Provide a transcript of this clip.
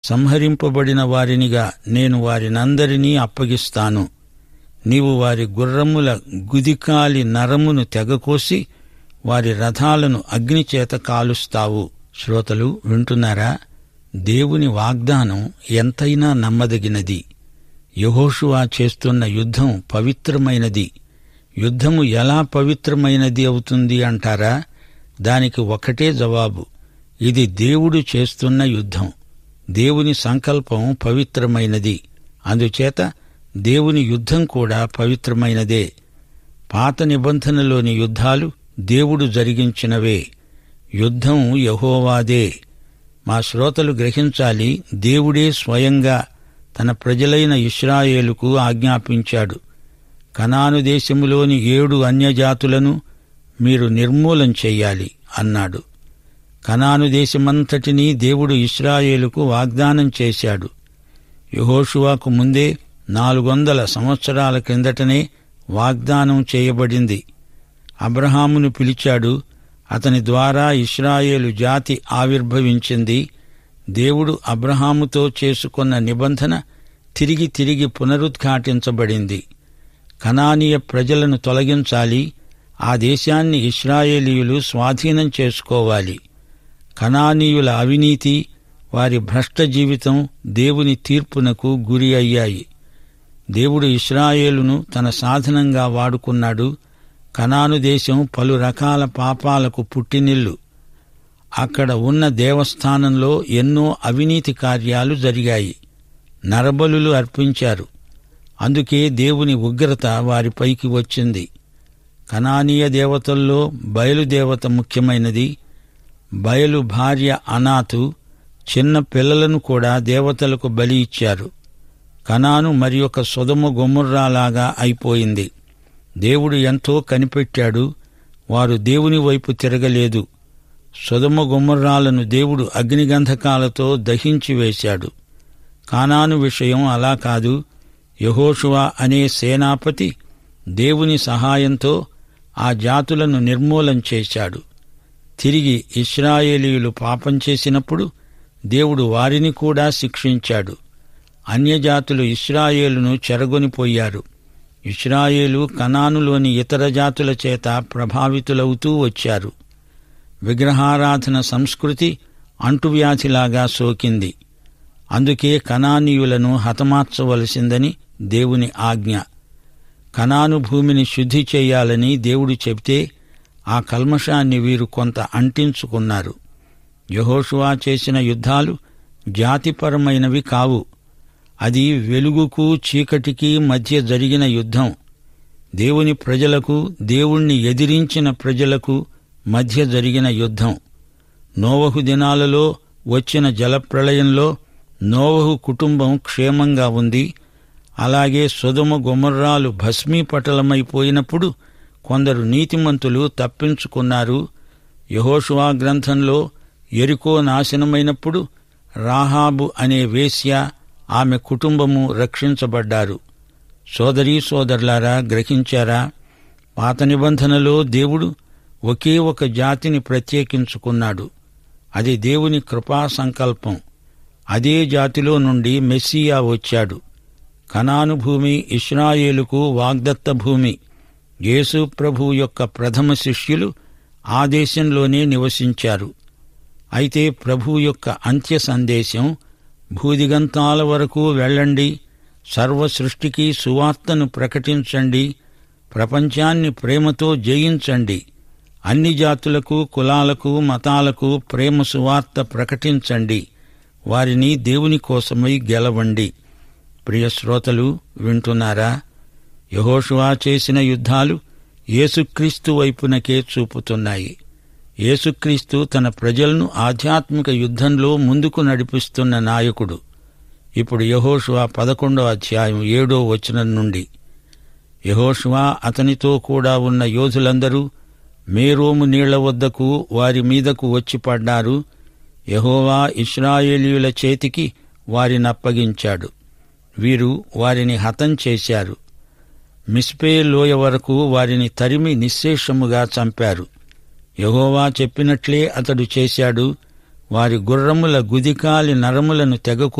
సంహరింపబడిన వారినిగా నేను వారినందరినీ అప్పగిస్తాను నీవు వారి గుర్రముల గుదికాలి నరమును తెగకోసి వారి రథాలను అగ్నిచేత కాలుస్తావు శ్రోతలు వింటున్నారా దేవుని వాగ్దానం ఎంతైనా నమ్మదగినది యహోషువా చేస్తున్న యుద్ధం పవిత్రమైనది యుద్ధము ఎలా పవిత్రమైనది అవుతుంది అంటారా దానికి ఒకటే జవాబు ఇది దేవుడు చేస్తున్న యుద్ధం దేవుని సంకల్పం పవిత్రమైనది అందుచేత దేవుని యుద్ధం కూడా పవిత్రమైనదే పాత నిబంధనలోని యుద్ధాలు దేవుడు జరిగించినవే యుద్ధం యహోవాదే మా శ్రోతలు గ్రహించాలి దేవుడే స్వయంగా తన ప్రజలైన ఇస్రాయేలుకు ఆజ్ఞాపించాడు కనాను దేశములోని ఏడు అన్యజాతులను మీరు నిర్మూలం చెయ్యాలి అన్నాడు కనాను దేశమంతటినీ దేవుడు ఇస్రాయేలుకు వాగ్దానం చేశాడు యహోషువాకు ముందే నాలుగు వందల సంవత్సరాల క్రిందటనే వాగ్దానం చేయబడింది అబ్రహామును పిలిచాడు అతని ద్వారా ఇస్రాయేలు జాతి ఆవిర్భవించింది దేవుడు అబ్రహాముతో చేసుకున్న నిబంధన తిరిగి తిరిగి పునరుద్ఘాటించబడింది కనానీయ ప్రజలను తొలగించాలి ఆ దేశాన్ని ఇస్రాయేలీయులు స్వాధీనం చేసుకోవాలి కనానీయుల అవినీతి వారి భ్రష్ట జీవితం దేవుని తీర్పునకు గురి అయ్యాయి దేవుడు ఇస్రాయేలును తన సాధనంగా వాడుకున్నాడు కనాను దేశం పలు రకాల పాపాలకు పుట్టినిల్లు అక్కడ ఉన్న దేవస్థానంలో ఎన్నో అవినీతి కార్యాలు జరిగాయి నరబలులు అర్పించారు అందుకే దేవుని ఉగ్రత వారిపైకి వచ్చింది కనానీయ దేవతల్లో బయలుదేవత ముఖ్యమైనది బయలు భార్య అనాథు చిన్న పిల్లలను కూడా దేవతలకు బలి ఇచ్చారు కనాను మరి ఒక సుధమ గుమ్మర్రాలాగా అయిపోయింది దేవుడు ఎంతో కనిపెట్టాడు వారు దేవుని వైపు తిరగలేదు సుధమ గుమ్మర్రాలను దేవుడు అగ్నిగంధకాలతో దహించి వేశాడు కానాను విషయం అలా కాదు యహోషువా అనే సేనాపతి దేవుని సహాయంతో ఆ జాతులను నిర్మూలం చేశాడు తిరిగి ఇస్రాయేలీయులు పాపం చేసినప్పుడు దేవుడు వారిని కూడా శిక్షించాడు అన్యజాతులు ఇస్రాయేలును చెరగొనిపోయారు ఇస్రాయేలు కనానులోని ఇతర జాతుల చేత ప్రభావితులవుతూ వచ్చారు విగ్రహారాధన సంస్కృతి అంటువ్యాధిలాగా సోకింది అందుకే కనానీయులను హతమార్చవలసిందని దేవుని ఆజ్ఞ కనాను భూమిని శుద్ధి చేయాలని దేవుడు చెబితే ఆ కల్మషాన్ని వీరు కొంత అంటించుకున్నారు యహోషువా చేసిన యుద్ధాలు జాతిపరమైనవి కావు అది వెలుగుకు చీకటికి మధ్య జరిగిన యుద్ధం దేవుని ప్రజలకు దేవుణ్ణి ఎదిరించిన ప్రజలకు మధ్య జరిగిన యుద్ధం నోవహు దినాలలో వచ్చిన జలప్రళయంలో నోవహు కుటుంబం క్షేమంగా ఉంది అలాగే సుధమ గుమర్రాలు భస్మీపటలమైపోయినప్పుడు కొందరు నీతిమంతులు తప్పించుకున్నారు యహోషువా గ్రంథంలో ఎరికో నాశనమైనప్పుడు రాహాబు అనే వేశ్య ఆమె కుటుంబము రక్షించబడ్డారు సోదరీ సోదరులారా గ్రహించారా పాత నిబంధనలో దేవుడు ఒకే ఒక జాతిని ప్రత్యేకించుకున్నాడు అది దేవుని కృపా సంకల్పం అదే జాతిలో నుండి మెస్సియా వచ్చాడు కనాను భూమి ఇస్రాయేలుకు వాగ్దత్త భూమి యేసు ప్రభు యొక్క ప్రథమ శిష్యులు ఆ దేశంలోనే నివసించారు అయితే ప్రభు యొక్క అంత్య సందేశం భూదిగంతాల వరకు వెళ్ళండి సర్వ సృష్టికి సువార్తను ప్రకటించండి ప్రపంచాన్ని ప్రేమతో జయించండి అన్ని జాతులకు కులాలకు మతాలకు ప్రేమ సువార్త ప్రకటించండి వారిని దేవుని కోసమై గెలవండి ప్రియ శ్రోతలు వింటున్నారా యహోషువా చేసిన యుద్ధాలు యేసుక్రీస్తు వైపునకే చూపుతున్నాయి యేసుక్రీస్తు తన ప్రజలను ఆధ్యాత్మిక యుద్ధంలో ముందుకు నడిపిస్తున్న నాయకుడు ఇప్పుడు యహోషువా పదకొండో అధ్యాయం ఏడో వచనం నుండి యహోషువా అతనితో కూడా ఉన్న యోధులందరూ మేరోము నీళ్ల వద్దకు వారి మీదకు వచ్చి పడ్డారు యహోవా ఇస్రాయేలీయుల చేతికి వారినప్పగించాడు వీరు వారిని హతం చేశారు మిస్పే లోయ వరకు వారిని తరిమి నిశ్శేషముగా చంపారు యహోవా చెప్పినట్లే అతడు చేశాడు వారి గుర్రముల గుదికాలి నరములను తెగకు